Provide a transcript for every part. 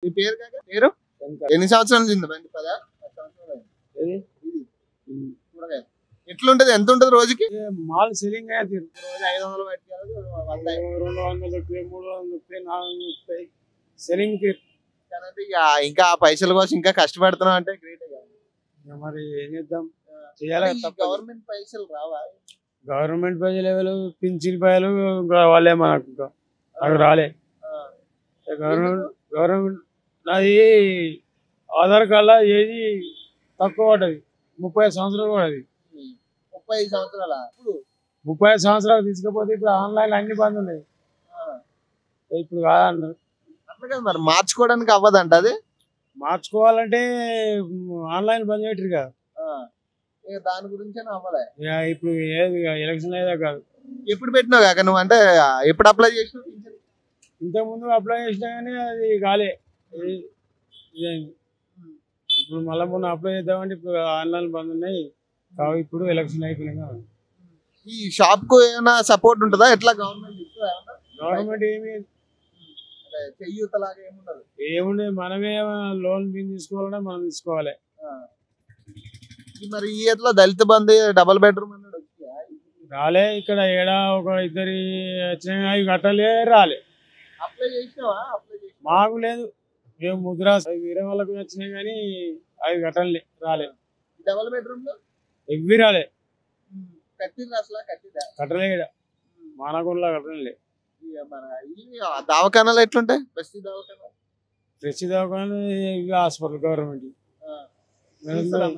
మీ పేరు కాక పేరు ఎన్ని సంవత్సరాల నుంచి ఉంది బండి పదా పది సంవత్సరాలు అయింది. ఇది కూరగాయ ఎట్లుంటది ఎంత ఉంటది రోజుకి మాల్ సెల్లింగ్ అయితే రోజు ఐదు వందలు పెట్టుకోవాలి వంద రెండు వందల ముప్పై మూడు వందల ముప్పై నాలుగు వందల ముప్పై సెల్లింగ్ కానీ ఇక ఇంకా ఆ పైసల కోసం ఇంకా కష్టపడుతున్నాం అంటే గ్రేట్ మరి ఏం చేద్దాం చేయాలి తప్పదు. గవర్నమెంట్ పైసలు రావా గవర్నమెంట్ పైసలు లెవెల్ పింఛన్ పైసలు ఇంకా వాళ్ళే మనకు ఇంకా నాకు రాలే ఆ, గవర్నమెంట్ గవర్నమెంట్ నాది ఆధార్ కార్డులో ఏది తక్కువ పడ్డది ముప్పై ఐదు సంవత్సరాలు పడ్డది ఉమ్. ముప్పై ఐదు సంవత్సరాల ఇప్పుడు ముప్పై ఐదు సంవత్సరాలు తీసుకపోతే ఇప్పుడు ఆన్లైన్ అన్ని బంద్ ఉన్నాయి ఆ, ఇప్పుడు కాదన్నారు అట్లా కదా మరి మార్చుకోవడానికి అవ్వదంట అది మార్చుకోవాలంటే ఆన్లైన్ బంద్ చేయటరు కదా ఆ, ఇక దాని గురించి అవ్వలే ఇక ఇప్పుడు ఏది ఎలక్షన్ అయ్యేదా కాదు ఎప్పుడు పెట్టినావు కాక నువ్వు అంటే ఎప్పుడు అప్లై చేసినావు పింఛన్? ఇంతకుముందు అప్లై చేసినా కానీ అది కాలే ఇది- ఇదేంది. ఇప్పుడు మళ్ళీ మొన్న అప్లై చేద్దామంటే ఇప్పుడు ఆన్లైన్ బంద్ ఉన్నాయి కాబట్టి ఇప్పుడు ఎలక్షన్ అయిపోయినాక ఈ షాప్ కు ఏమైనా సపోర్ట్ ఉంటుందా ఎట్లా గవర్నమెంట్ ఇస్తుందా ఏమన్నా? గవర్నమెంట్ ఏమి అంటే చెయ్యూతలాగా ఏముండదు ఏముండే మనమే లోన్ బిన్ తీసుకోవాలంటే మనం తీసుకోవాలి ఆ. ఈ మరి ఈ ఎట్లా దళిత బంధు డబల్ బెడ్రూమ్ అన్నాడు వచ్చిందా? రాలే ఇక్కడ ఏడా ఒక ఇద్దరి వచ్చినాయి అవి కట్టలే రాలే అప్లై చేసినావా అప్లై చేసినావా మాకు లేదు మేము ముద్ర అవి వేరే వాళ్ళకి వచ్చినాయి కానీ అవి కట్టలే రాలే డబల్ బెడ్రూమ్ లో ఎవ్వి రాలే కట్టింది అసలు కట్టిందా కట్టలే ఇక్కడ మానకుండా కట్టలే ఇక మన ఈ దవాఖానాలు ఎట్లుంటాయి బస్తీ దవాఖానాలు ఫ్రెష్ దవాఖాన ఇవి హాస్పిటల్ గవర్నమెంట్ ఆ. మేము చూస్తారా?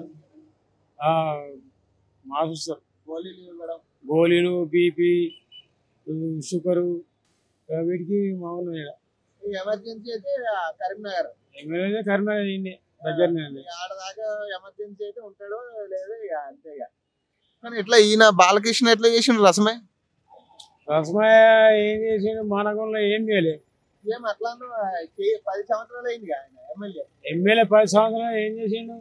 మా చూస్తారు గోళీలు ఇవ్వడం గోళీలు బీపీ షుగరు వీటికి మామూలు ఈడ. ఈ ఎమర్జెన్సీ అయితే ఆ కరీంనగర్ ఎమ్మెల్యే కరీంనగర్ అయింది దగ్గరనే ఉంది. ఇక ఆడ దాకా ఎమర్జెన్సీ అయితే ఉంటాడో లేదో ఇక అంతే ఇక కానీ ఇట్లా ఈయన బాలకృష్ణ ఎట్లా చేసిండు రసమే రసమయ్య ఏం చేసిండు మానకంలో ఏం చేయలే ఏం అట్లా అన్నావు? చే- పది సంవత్సరాలు అయింది ఆయన ఎమ్మెల్యే ఎమ్మెల్యే పది సంవత్సరాలు ఏం చేసిండు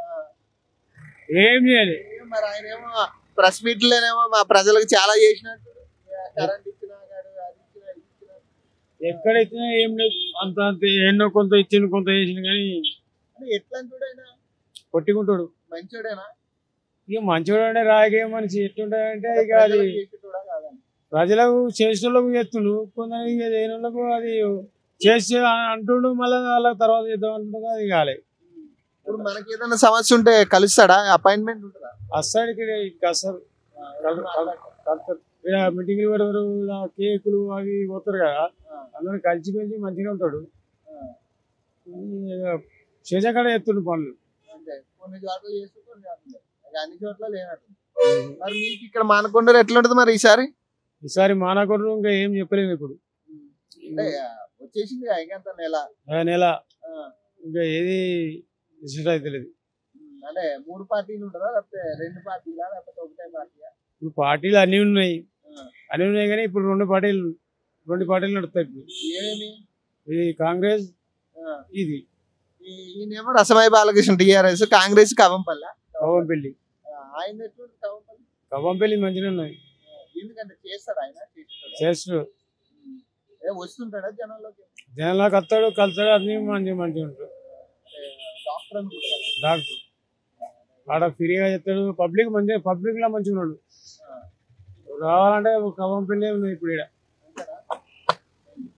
ఏం చేయలే ఏం మరి ఆయన ఏమో ప్రెస్ మీట్ లోనేమో మా ప్రజలకు చాలా చేసినట్టు కరెంట్ ఇచ్చినా కాదు, అది ఇచ్చినా ఇది ఇచ్చినా ఎక్కడ ఇచ్చినా ఏం లేదు అంత అంత ఎన్నో కొంత ఇచ్చిండు కొంత చేసిండు కానీ అంటే ఎట్లాంటి వాడైనా కొట్టుకుంటాడు మంచోడేనా ఇక మంచివాడు అంటే రాజకీయ మనిషి ఎట్లుంటాడంటే ఇక అది ప్రజలకు చేసేటోడా కాదని ప్రజలకు చేసేటోళ్ళకు చేస్తుండు కొందరు ఇక లేని వాళ్ళకు అది చేసి అంటుండు మళ్ళీ వాళ్ళ తర్వాత చేద్దాం అంటుండు అది కాలే ఇప్పుడు మనకి ఏదైనా సమస్య ఉంటే కలుస్తాడా అపాయింట్మెంట్ ఉంటుందా అస్సడికి అస్సలు కల్- కల్- కలుస్తారు. ఈడ మీటింగ్లు పెడతారు ఈడ కేకులు అవి పోతారు కదా అందరూ కలిసి పెంచి మంచిగా ఉంటాడు చేసే కాడ ఎత్తుండు పనులు అంటే కొన్ని చోట్ల చేస్తూ కొన్ని చోట్ల లేదు. ఇక అన్ని చోట్ల లేనట్టు మరి మీకు ఇక్కడ మానకొండూరు ఎట్లుంటది మరి ఈసారి ఈసారి మానకొండ ఇంకా ఏం చెప్పలేము ఇప్పుడు అంటే ఆ, వచ్చేసింది ఇక ఇంకంత నెల ఆ నెల ఆ, ఇంకా ఏది డిసైడ్ అయితే లేదు ఉమ్, అంటే మూడు పార్టీలు ఉంటుందా లేకపోతే రెండు పార్టీలా లేకపోతే ఒకటే పార్టీయా ఇప్పుడు పార్టీలు అన్నీ ఉన్నాయి ఆ, అన్నీ ఉన్నాయి కానీ ఇప్పుడు రెండు పార్టీలు రెండు పార్టీలు నడుస్తాయి ఇప్పుడు ఏమేమి ఇది కాంగ్రెస్ ఆ, ఇది ఈ- ఈయనేమో రసమయ్య బాలకృష్ణ టిఆర్ఎస్ కాంగ్రెస్ కవంపల్ల కవ్వంపల్లి ఆయన ఎటువంటి కవంపల్లి కవ్వంపల్లి మంచిగా ఉన్నాయి ఆ, ఎందుకంటే చేస్తాడు ఆయన చేస్తాడు చేస్తూ ఏ వస్తుంటాడా జనాల్లోకి జనంలోకి వస్తాడు కలుతాడు అన్ని మంచిగా మంచిగా ఉంటాడు అంటే డాక్టర్ అనుకుంటారు డాక్టర్ ఆడ ఫ్రీగా చెప్తాడు పబ్లిక్ మంచిగా పబ్లిక్ లా మంచిగా ఉన్నాడు రావాలంటే కవ్వంపల్లి ఉంది ఇప్పుడు ఇక్కడ